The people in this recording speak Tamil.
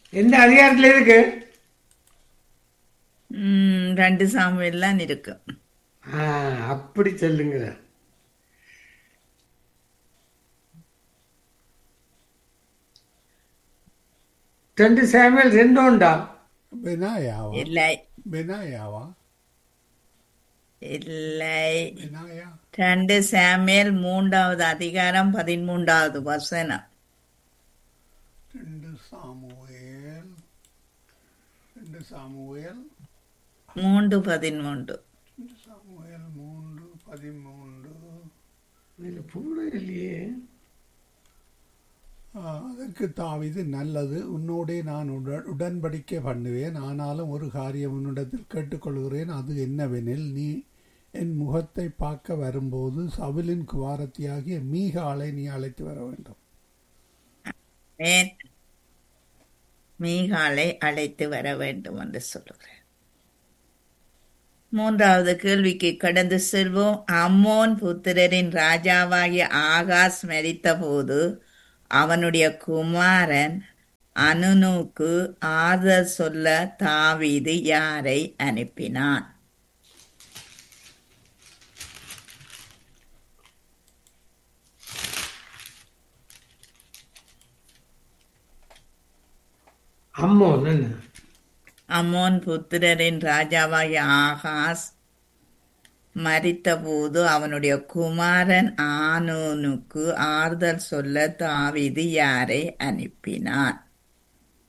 எந்த அதிகாரத்தில் இருக்கு ம், ரெண்டு சாமுவேல்லாம் இருக்கு ஆ அப்படி சொல்லுங்க ரெண்டு சாமியல் ரெண்டு உண்டா பெனாயாவா இல்லை பெனாயாவா இல்லை பெனாயா ரெண்டு சாமுவேல் மூன்றாவது அதிகாரம் பதிமூன்றாவது வசனம் ரெண்டு சாமுவேல் ரெண்டு சாமுவேல் மூன்று பதிமூன்று ரெண்டு சாமுவேல் மூன்று பதிமூன்று இதில் பூட இல்லையே ஆ, அதற்கு தாவிது நல்லது உன்னோடே நான் உடன் உடன்படிக்கை பண்ணுவேன் ஆனாலும் ஒரு காரியம் உன்னிடத்தில் கேட்டுக்கொள்கிறேன் அது என்னவெனில் நீ என் முகத்தை பார்க்க வரும்போது சவுலின் குவாரத்தியாகிய மீகாலை நீ அழைத்து வர வேண்டும் ஏன் மீகாலை அழைத்து வர வேண்டும் என்று சொல்லுகிறேன் மூன்றாவது கேள்விக்கு கடந்து செல்வோம் அம்மோன் புத்திரரின் ராஜாவாகிய ஆகாஸ் மரித்தபோது அவனுடைய குமாரன் அனுனுக்கு ஆறுதல் சொல்ல தாவீது யாரை அனுப்பினான் அம்மோன் என்ன அம்மோன் புத்திரரின் ராஜாவாகிய ஆகாஸ் மரித்தபோது அவனுடைய குமாரன் ஆனூனுக்கு ஆறுதல் சொல்ல தாவீது யாரை அனுப்பினான்